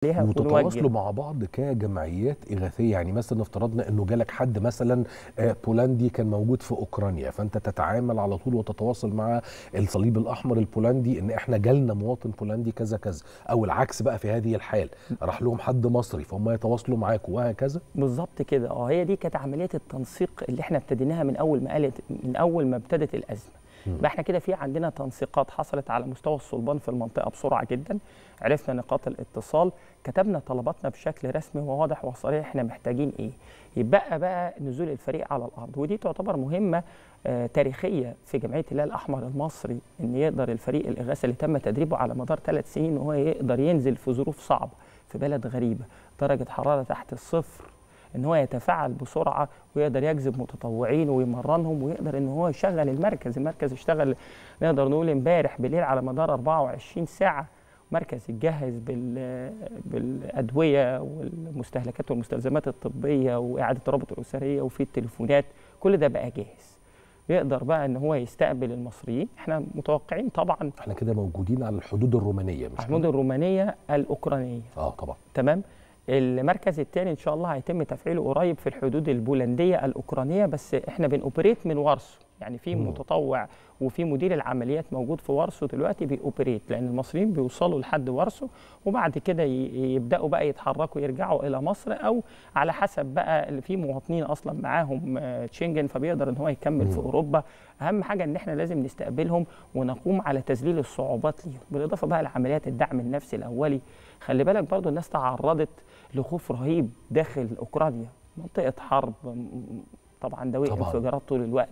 عليها وتتواصلوا مع بعض كجمعيات اغاثيه يعني مثلا افترضنا انه جالك حد مثلا آه، بولندي كان موجود في اوكرانيا فانت تتعامل على طول وتتواصل مع الصليب الاحمر البولندي ان احنا جالنا مواطن بولندي كذا كذا او العكس بقى في هذه الحال راح لهم حد مصري فهم يتواصلوا معاكم وهكذا بالظبط كده اه هي دي كانت عمليه التنسيق اللي احنا ابتديناها من اول ما قالت من اول ما ابتدت الازمه يبقى احنا كده في عندنا تنسيقات حصلت على مستوى الصلبان في المنطقه بسرعه جدا عرفنا نقاط الاتصال كتبنا طلباتنا بشكل رسمي وواضح وصريح احنا محتاجين ايه يبقى بقى نزول الفريق على الارض ودي تعتبر مهمه آه تاريخيه في جمعيه الهلال الاحمر المصري ان يقدر الفريق الاغاثه اللي تم تدريبه على مدار ثلاث سنين وهو يقدر ينزل في ظروف صعبه في بلد غريبه درجه حراره تحت الصفر ان هو يتفاعل بسرعه ويقدر يجذب متطوعين ويمرنهم ويقدر ان هو يشغل المركز المركز اشتغل نقدر نقول امبارح بالليل على مدار 24 ساعه مركز يتجهز بال بالادويه والمستهلكات والمستلزمات الطبيه واعاده الرابط الاسريه وفي التليفونات كل ده بقى جاهز يقدر بقى ان هو يستقبل المصريين احنا متوقعين طبعا احنا كده موجودين على الحدود الرومانيه مش الحدود الرومانيه الاوكرانيه اه طبعا تمام المركز الثاني ان شاء الله هيتم تفعيله قريب في الحدود البولنديه الاوكرانيه بس احنا بنوبريت من وارسو يعني في متطوع وفي مدير العمليات موجود في وارسو دلوقتي بيوبريت لان المصريين بيوصلوا لحد وارسو وبعد كده يبداوا بقى يتحركوا يرجعوا الى مصر او على حسب بقى اللي في مواطنين اصلا معاهم تشنجن فبيقدر ان هو يكمل في اوروبا اهم حاجه ان احنا لازم نستقبلهم ونقوم على تذليل الصعوبات ليهم بالاضافه بقى لعمليات الدعم النفسي الاولي خلي بالك برضو الناس تعرضت لخوف رهيب داخل اوكرانيا منطقه حرب طبعا دوي انفجارات طول الوقت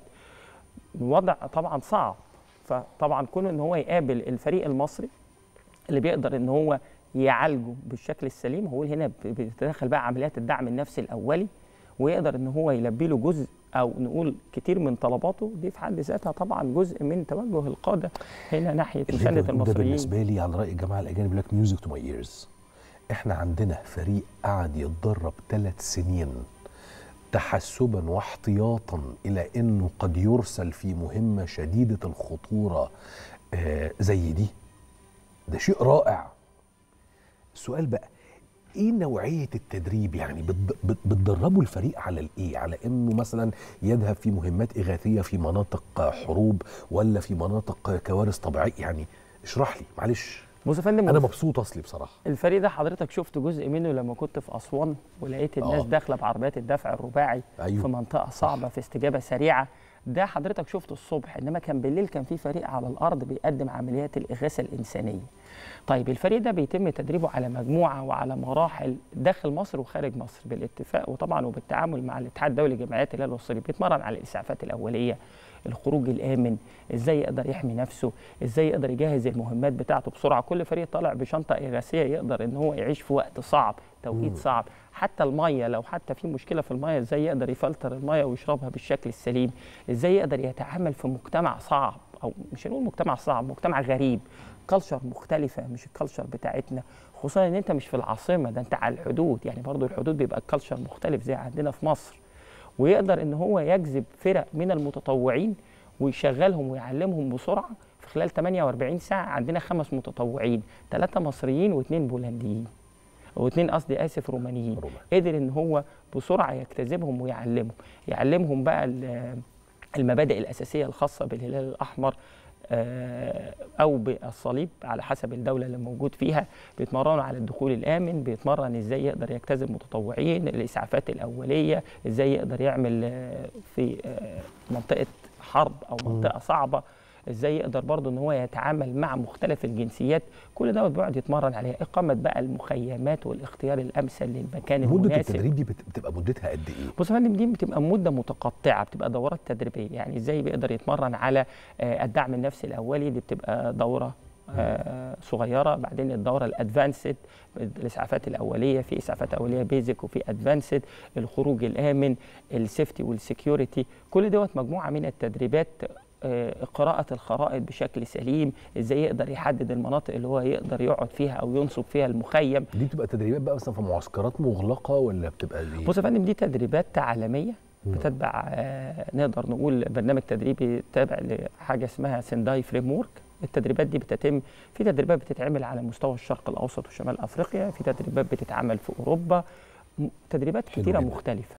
الوضع طبعا صعب فطبعا كون ان هو يقابل الفريق المصري اللي بيقدر ان هو يعالجه بالشكل السليم هو هنا بيتدخل بقى عمليات الدعم النفسي الاولي ويقدر ان هو يلبي له جزء او نقول كتير من طلباته دي في حد ذاتها طبعا جزء من توجه القاده هنا ناحيه مسانده المصريين ده بالنسبه لي على راي الجماعه الاجانب بيقول لك ميوزك تو ماي ايرز احنا عندنا فريق قعد يتدرب ثلاث سنين تحسبا واحتياطا الى انه قد يرسل في مهمه شديده الخطوره آه زي دي ده شيء رائع السؤال بقى ايه نوعيه التدريب يعني بتدربوا الفريق على الايه على انه مثلا يذهب في مهمات اغاثيه في مناطق حروب ولا في مناطق كوارث طبيعيه يعني اشرح لي معلش بص يا فندم انا مبسوط اصلي بصراحه الفريق ده حضرتك شفت جزء منه لما كنت في اسوان ولقيت الناس داخله بعربيات الدفع الرباعي أيوه. في منطقه صعبه في استجابه سريعه ده حضرتك شفته الصبح انما كان بالليل كان في فريق على الارض بيقدم عمليات الاغاثه الانسانيه طيب الفريق ده بيتم تدريبه على مجموعه وعلى مراحل داخل مصر وخارج مصر بالاتفاق وطبعا وبالتعامل مع الاتحاد الدولي لجمعيات الهلال والصليب بيتمرن على الاسعافات الاوليه الخروج الامن ازاي يقدر يحمي نفسه ازاي يقدر يجهز المهمات بتاعته بسرعه كل فريق طالع بشنطه اغاثيه يقدر ان هو يعيش في وقت صعب توقيت صعب حتى الميه لو حتى في مشكله في الميه ازاي يقدر يفلتر الميه ويشربها بالشكل السليم ازاي يقدر يتعامل في مجتمع صعب او مش هنقول مجتمع صعب مجتمع غريب كلتشر مختلفه مش الكلتشر بتاعتنا خصوصا ان انت مش في العاصمه ده انت على الحدود يعني برضو الحدود بيبقى الكلتشر مختلف زي عندنا في مصر ويقدر ان هو يجذب فرق من المتطوعين ويشغلهم ويعلمهم بسرعه في خلال 48 ساعه عندنا خمس متطوعين ثلاثه مصريين واثنين بولنديين واثنين قصدي اسف رومانيين رومان. قدر ان هو بسرعه يجتذبهم ويعلمهم يعلمهم بقى المبادئ الاساسيه الخاصه بالهلال الاحمر او بالصليب على حسب الدوله اللي موجود فيها بيتمرنوا على الدخول الامن بيتمرن ازاي يقدر يجتذب متطوعين الاسعافات الاوليه ازاي يقدر يعمل في منطقه حرب او منطقه صعبه ازاي يقدر برضه ان هو يتعامل مع مختلف الجنسيات كل ده بيقعد يتمرن عليها اقامه بقى المخيمات والاختيار الامثل للمكان مده المناسب التدريب دي بتبقى مدتها قد ايه بص يا فندم دي بتبقى مده متقطعه بتبقى دورات تدريبيه يعني ازاي بيقدر يتمرن على الدعم النفسي الاولي دي بتبقى دوره آه صغيره بعدين الدوره الادفانسد الاسعافات الاوليه في اسعافات اوليه بيزك وفي ادفانسد الخروج الامن السيفتي والسكيورتي كل دوت مجموعه من التدريبات قراءة الخرائط بشكل سليم ازاي يقدر يحدد المناطق اللي هو يقدر يقعد فيها او ينصب فيها المخيم دي بتبقى تدريبات بقى مثلا في معسكرات مغلقة ولا بتبقى دي بص يا فندم دي تدريبات عالمية بتتبع آه نقدر نقول برنامج تدريبي تابع لحاجة اسمها سنداي فريم ورك التدريبات دي بتتم في تدريبات بتتعمل على مستوى الشرق الاوسط وشمال افريقيا في تدريبات بتتعمل في اوروبا م- تدريبات حلو كتيره جدا. مختلفه